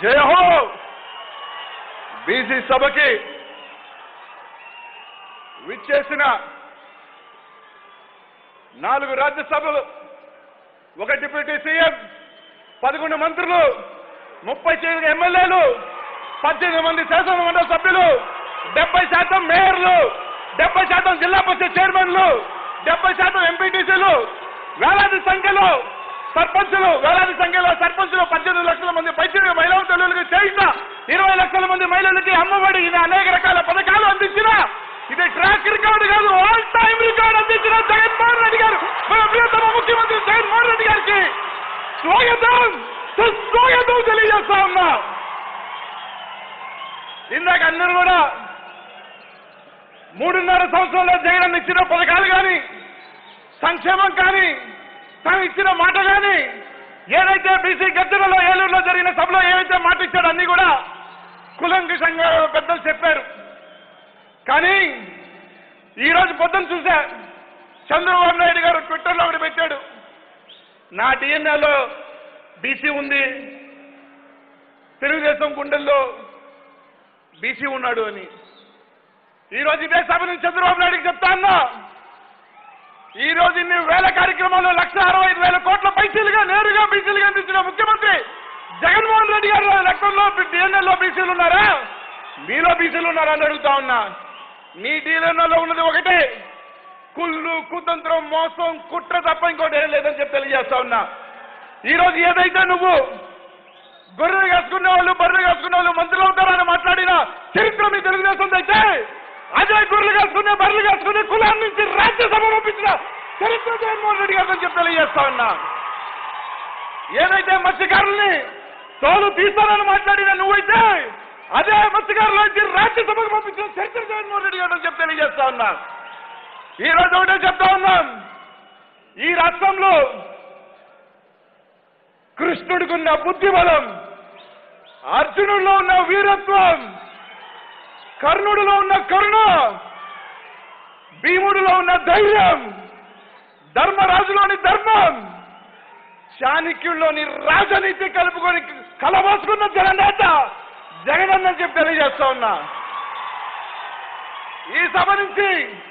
జయ హో బీసీ సభకి విచ్చేసిన నాలుగు రాజ్యసభలు ఒక డిప్యూటీ సీఎం పదకొండు మంత్రులు ముప్పై తొమ్మిది ఎమ్మెల్యేలు పద్దెనిమిది మంది శాసన మండలి సభ్యులు డెబ్బై శాతం మేయర్లు డెబ్బై శాతం జిల్లా పరిషత్ చైర్మన్లు డెబ్బై శాతం ఎంపీటీసీలు వేలాది సంఖ్యలో సర్పంచులు వేలాది సంఖ్యలో సర్పంచులు పద్దెనిమిది లక్షల మంది పద్దెనిమిది మహిళా తల్లులకు చేసిన ఇరవై లక్షల మంది మహిళలకి అమ్మఒడి ఇది అనేక రకాల పథకాలు అందించిన ఇది ట్రాక్ రికార్డు కాదు ఆల్ టైమ్ రికార్డు అందించిన జగన్మోహన్ రెడ్డి గారు మన ప్రియతమ ముఖ్యమంత్రి జగన్మోహన్ రెడ్డి గారికి స్వాగతం సుస్వాగతం తెలియజేస్తా ఉన్నా ఇందాక అందరూ కూడా మూడున్నర సంవత్సరంలో జగన్ ఇచ్చిన పథకాలు కానీ సంక్షేమం కానీ తను ఇచ్చిన మాట కానీ ఏదైతే బీసీ గద్దెలలో ఏలూరులో జరిగిన సభలో ఏవైతే మాట ఇచ్చాడో అన్ని కూడా కులంకుశంగా పెద్దలు చెప్పారు కానీ ఈ రోజు పొద్దున చూసా చంద్రబాబు నాయుడు గారు ట్విట్టర్లో ఒకటి పెట్టాడు నా డిఎన్ఏలో బీసీ ఉంది తెలుగుదేశం గుండెల్లో బీసీ ఉన్నాడు అని ఈ రోజు ఇదే సభ నుంచి చంద్రబాబు నాయుడుకి చెప్తా ఉన్నా ఈ రోజు ఇన్ని వేల కార్యక్రమాలు లక్ష అరవై ఐదు వేల కోట్ల పైసలుగా నేరుగా బీసీలుగా అందించిన ముఖ్యమంత్రి జగన్మోహన్ రెడ్డి గారు లెక్కల్లో డిఎన్ఎల్లో బీసీలు ఉన్నారా మీలో బీసీలు ఉన్నారా అని అడుగుతా ఉన్నా మీ డిఎన్ఎల్లో ఉన్నది ఒకటే కుళ్ళు కుతంత్రం మోసం కుట్ర తప్ప ఇంకోటి ఏం లేదని చెప్పి తెలియజేస్తా ఉన్నా ఈ రోజు ఏదైతే నువ్వు గొర్రెలు కాసుకునే వాళ్ళు బర్రెలు కాసుకునే వాళ్ళు మంత్రులు అవుతారని మాట్లాడిన చరిత్ర మీ తెలుగుదేశం అయితే అదే గొర్రెలు కాసుకునే బర్రెలు కాసుకునే కులాన్ని నుంచి రాజ్యసభ పంపించిన చరిత్ర జగన్మోహన్ రెడ్డి గారు చెప్పి తెలియజేస్తా ఉన్నా ఏదైతే మత్స్యకారుల్ని తోలు తీస్తానని మాట్లాడిన నువ్వైతే అదే మత్స్యకారుల నుంచి రాజ్యసభకు పంపించిన చరిత్ర జగన్మోహన్ రెడ్డి గారు చెప్పి తెలియజేస్తా ఉన్నా ఈ రోజు ఒకటే చెప్తా ఉన్నాం ఈ రాష్ట్రంలో కృష్ణుడికున్న బుద్ధి బలం అర్జునుడిలో ఉన్న వీరత్వం కర్ణుడిలో ఉన్న కరుణ భీముడిలో ఉన్న ధైర్యం ధర్మరాజులోని ధర్మం చాణక్యుల్లోని రాజనీతి కలుపుకొని కలబోసుకున్న జననేత జగనన్న చెప్పి తెలియజేస్తా ఉన్నా ఈ సభ నుంచి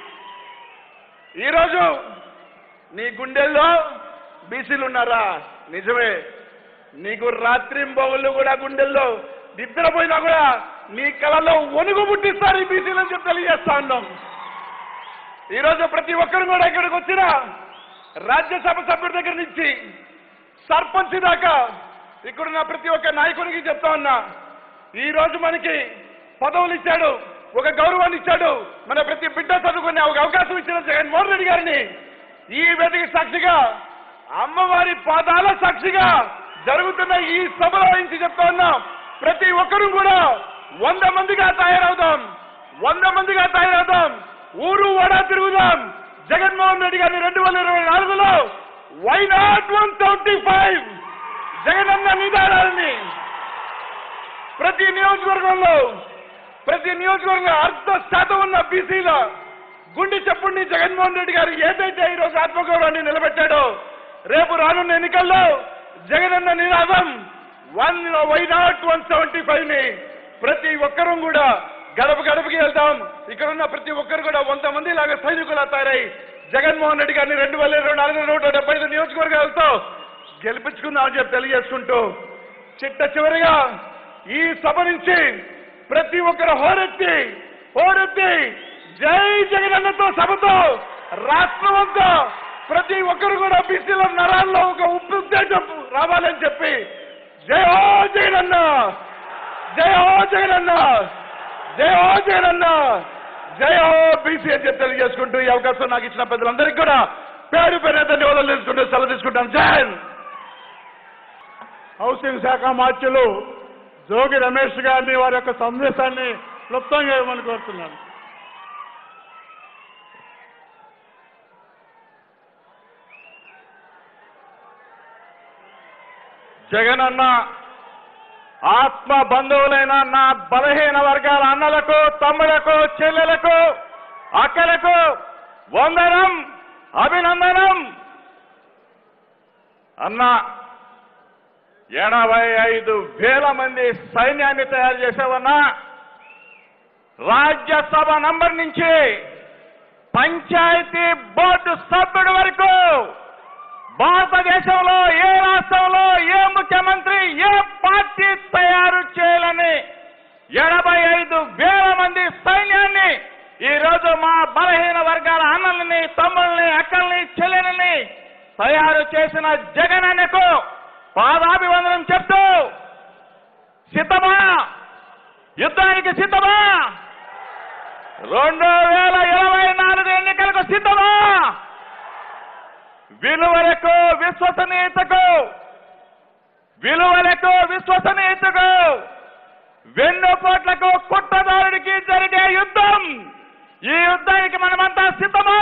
ఈరోజు నీ గుండెల్లో బీసీలు ఉన్నారా నిజమే నీకు రాత్రింబొగుళ్ళు కూడా గుండెల్లో నిద్రపోయినా కూడా నీ కళలో వణుగు పుట్టిస్తారు ఈ బీసీలు అని చెప్పి తెలియజేస్తా ఉన్నాం ఈరోజు ప్రతి ఒక్కరు కూడా ఇక్కడికి వచ్చిన రాజ్యసభ సభ్యుడి దగ్గర నుంచి సర్పంచ్ దాకా ఇక్కడున్న ప్రతి ఒక్క నాయకునికి చెప్తా ఉన్నా ఈ రోజు మనకి పదవులు ఇచ్చాడు ఒక గౌరవాన్ని ఇచ్చాడు మన ప్రతి బిడ్డ చదువుకునే ఒక అవకాశం ఇచ్చిన జగన్మోహన్ రెడ్డి గారిని ఈ వేదిక సాక్షిగా అమ్మవారి పాదాల సాక్షిగా జరుగుతున్న ఈ సభలో నుంచి చెప్తా ఉన్నాం ప్రతి ఒక్కరూ కూడా వంద మందిగా తయారవుదాం వంద మందిగా తయారవుదాం ఊరు వాడ తిరుగుదాం జగన్మోహన్ రెడ్డి గారిని రెండు వేల ఇరవై నాలుగులో why not one seventy five Jaganna నిదానాలని ప్రతి నియోజకవర్గంలో ప్రతి నియోజకవర్గంలో అర్ధ శాతం ఉన్న బీసీల గుండె చెప్పుడిని జగన్మోహన్ రెడ్డి గారు ఏదైతే ఈ రోజు ఆత్మగౌరవాన్ని నిలబెట్టాడో రేపు రానున్న ఎన్నికల్లో జగనన్న నినాదం one why not one seventy five ని ప్రతి ఒక్కరూ కూడా గడప గడపకి వెళ్తాం ఇక్కడ ఉన్న ప్రతి ఒక్కరు కూడా వంద మంది లాగా సైనికులు తయారై జగన్మోహన్ రెడ్డి గారిని రెండు వేల ఇరవై నాలుగు నూట డెబ్బై ఐదు నియోజకవర్గాలతో గెలిపించుకుందామని చెప్పి తెలియజేసుకుంటూ చిట్ట చివరిగా ఈ సభ నుంచి ప్రతి ఒక్కరు హోరెత్తి హోరెత్తి జై జగనన్నతో సభతో రాష్ట్రం అంతా ప్రతి ఒక్కరు కూడా బీసీల నరాల్లో ఒక ఉప్పు ఉద్దేశం రావాలని చెప్పి జై హో జగనన్న జై హో జగనన్న జై హో జగనన్న జై హో బీసీ అని చెప్పి తెలియజేసుకుంటూ ఈ అవకాశం నాకు ఇచ్చిన పెద్దలందరికీ కూడా పేరు పేరు ధన్యవాదాలు తెలుసుకుంటూ సెలవు తీసుకుంటాను జై హింద్. హౌసింగ్ శాఖ మార్చులు జోగి రమేష్ గారిని వారి యొక్క సందేశాన్ని క్లుప్తం చేయమని కోరుతున్నాను జగనన్న ఆత్మ బంధువులైన నా బలహీన వర్గాల అన్నలకు తమ్ములకు చెల్లెలకు అక్కలకు వందనం అభినందనం అన్న ఎనభై ఐదు వేల మంది సైన్యాన్ని తయారు చేసావన్నా రాజ్యసభ నంబర్ నుంచి పంచాయతీ బోర్డు సభ్యుడి వరకు భారతదేశంలో ఏ రాష్ట్రంలో ఏ ముఖ్యమంత్రి ఏ పార్టీ తయారు చేయాలని ఎనభై ఐదు వేల మంది సైన్యాన్ని ఈ రోజు మా బలహీన వర్గాల అన్నల్ని తమ్ముల్ని అక్కల్ని చెల్లెల్ని తయారు చేసిన జగనన్నకు పాదాభివందనం చెప్తూ సిద్ధమా యుద్ధానికి సిద్ధమా రెండు వేల ఇరవై నాలుగు ఎన్నికలకు సిద్ధమా విలువలకు విశ్వసనీయతకు విలువలకు విశ్వసనీయతకు వెన్నుపోట్లకు కుట్రదారుడికి జరిగే యుద్ధం ఈ యుద్ధానికి మనమంతా సిద్ధమా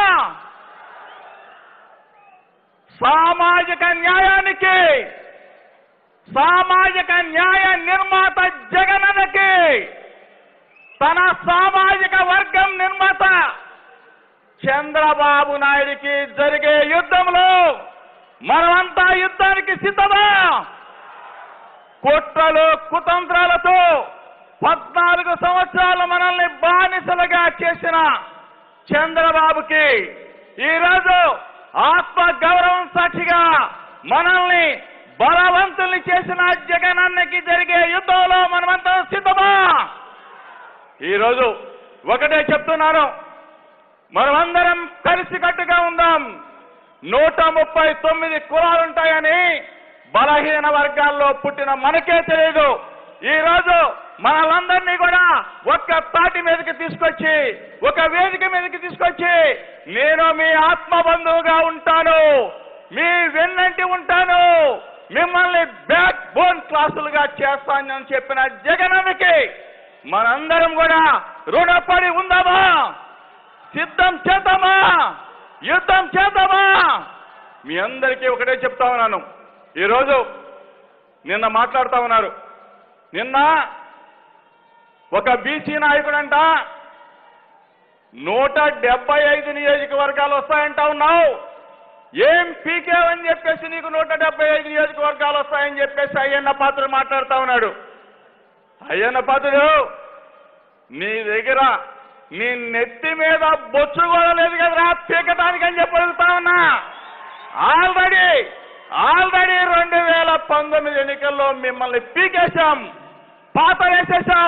సామాజిక న్యాయానికి సామాజిక న్యాయ నిర్మాత జగనన్నకి తన సామాజిక వర్గం నిర్మాత చంద్రబాబు నాయుడికి జరిగే యుద్ధంలో మనమంతా యుద్ధానికి సిద్ధమా కుట్రలు కుతంత్రాలతో పద్నాలుగు సంవత్సరాలు మనల్ని బానిసలుగా చేసిన చంద్రబాబుకి ఈరోజు ఆత్మ గౌరవం సాక్షిగా మనల్ని బలవంతుల్ని చేసిన జగనన్నకి జరిగే యుద్ధంలో మనమంతా సిద్ధమా ఈరోజు ఒకటే చెప్తున్నాను మనమందరం కలిసికట్టుగా ఉందాం నూట ముప్పై తొమ్మిది కులాలుంటాయని బలహీన వర్గాల్లో పుట్టిన మనకే తెలియదు ఈ రోజు మనలందరినీ కూడా ఒక్క తాటి మీదకి తీసుకొచ్చి ఒక వేదిక మీదకి తీసుకొచ్చి నేను మీ ఆత్మ బంధువుగా ఉంటాను మీ వెన్నంటి ఉంటాను మిమ్మల్ని బ్యాక్ బోన్ క్లాసులుగా చేస్తానని చెప్పిన జగనన్నకి మనందరం కూడా రుణపడి ఉందామా సిద్ధం చేద్దామా యుద్ధం చేద్దామా మీ అందరికీ ఒకటే చెప్తా ఉన్నాను ఈరోజు నిన్న మాట్లాడుతా ఉన్నారు నిన్న ఒక బీసీ నాయకుడంట నూట డెబ్బై ఐదు నియోజకవర్గాలు వస్తాయంటా ఉన్నావు ఏం పీకేవని చెప్పేసి నీకు నూట డెబ్బై ఐదు నియోజకవర్గాలు వస్తాయని చెప్పేసి అయ్యన్న పాత్రుడు మాట్లాడుతా ఉన్నాడు అయ్యన్న పాత్రుడు నీ దగ్గర నీ నెత్తి మీద బొచ్చు కూడా లేదు కదరా పీకటానికి అని చెప్పి అడుగుతా ఉన్నా ఆల్రెడీ ఆల్రెడీ రెండు వేల పంతొమ్మిది ఎన్నికల్లో మిమ్మల్ని పీకేశాం పాత వేసేశాం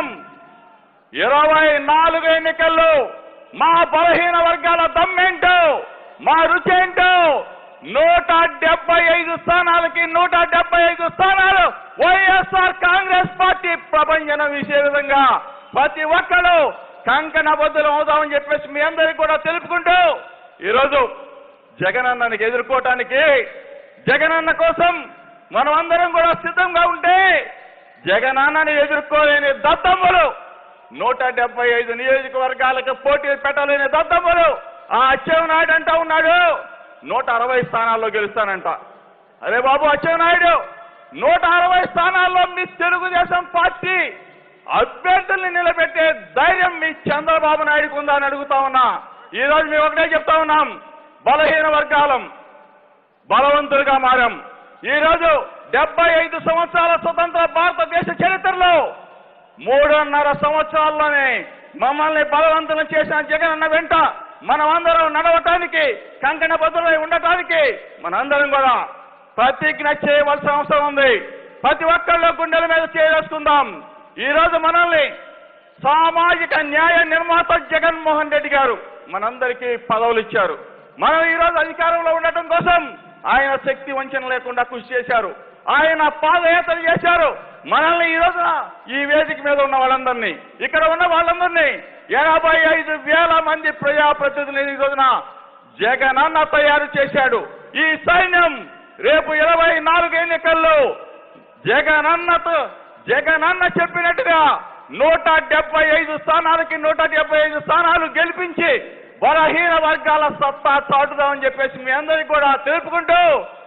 ఇరవై నాలుగు ఎన్నికల్లో మా బలహీన వర్గాల దమ్మేంటో మా రుచి ఏంటో నూట డెబ్బై ఐదు స్థానాలకి నూట డెబ్బై ఐదు స్థానాలు వైఎస్ఆర్ కాంగ్రెస్ పార్టీ ప్రపంచం విషయ విధంగా ప్రతి ఒక్కరు కంకణ బద్దులు అవుదామని చెప్పేసి మీ అందరికీ కూడా తెలుపుకుంటూ ఈరోజు జగనన్ననికి ఎదుర్కోవటానికి జగనన్న కోసం మనం అందరం కూడా సిద్ధంగా ఉంటే జగనన్నని ఎదుర్కోలేని దద్దమ్మలు నూట డెబ్బై ఐదు నియోజకవర్గాలకు పోటీ పెట్టలేని దద్దమ్మలు ఆ అచ్చెన్నాయుడు అంటా ఉన్నాడు నూట అరవై స్థానాల్లో గెలుస్తానంట అరే బాబు అచ్చెన్నాయుడు నూట అరవై స్థానాల్లో మీ తెలుగుదేశం పార్టీ అభ్యర్థుల్ని నిలబెట్టే ధైర్యం మీ చంద్రబాబు నాయుడుకు ఉందా అని అడుగుతా ఉన్నా ఈ రోజు మేము ఒకటే చెప్తా ఉన్నాం బలహీన వర్గాలం బలవంతులుగా మారాం ఈ రోజు డెబ్బై ఐదు సంవత్సరాల స్వతంత్ర భారతదేశ చరిత్రలో మూడున్నర సంవత్సరాల్లోనే మమ్మల్ని బలవంతులు చేసిన జగనన్న వెంట మనమందరం నడవటానికి కంకణ బదులై ఉండటానికి మనందరం కూడా ప్రతిజ్ఞ చేయవలసిన అవసరం ఉంది ప్రతి ఒక్కళ్ళు గుండెల మీద చేసుకుందాం ఈ రోజు మనల్ని సామాజిక న్యాయ నిర్మాత జగన్మోహన్ రెడ్డి గారు మనందరికీ పదవులు ఇచ్చారు మనం ఈ రోజు అధికారంలో ఉండటం కోసం ఆయన శక్తి వంచన లేకుండా కృషి చేశారు ఆయన పాదయాత్ర చేశారు మనల్ని ఈ రోజున ఈ వేదిక మీద ఉన్న వాళ్ళందరినీ ఇక్కడ ఉన్న వాళ్ళందరినీ ఎనభై ఐదు వేల మంది ప్రజాప్రతినిధులు ఈ రోజున జగనన్న తయారు చేశాడు ఈ సైన్యం రేపు ఇరవై నాలుగు ఎన్నికల్లో జగనన్నతో జగనన్న చెప్పినట్టుగా నూట డెబ్బై ఐదు స్థానాలకి నూట డెబ్బై ఐదు స్థానాలు గెలిపించి బలహీన వర్గాల సత్తా చాటుదామని చెప్పేసి మీ అందరికీ కూడా తెలుపుకుంటూ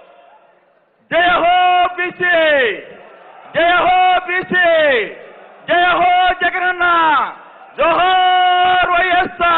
జయ హో బీసీ జయ హో బీసీ జయ హో జగనన్న జోహోర్ వైఎస్ఆర్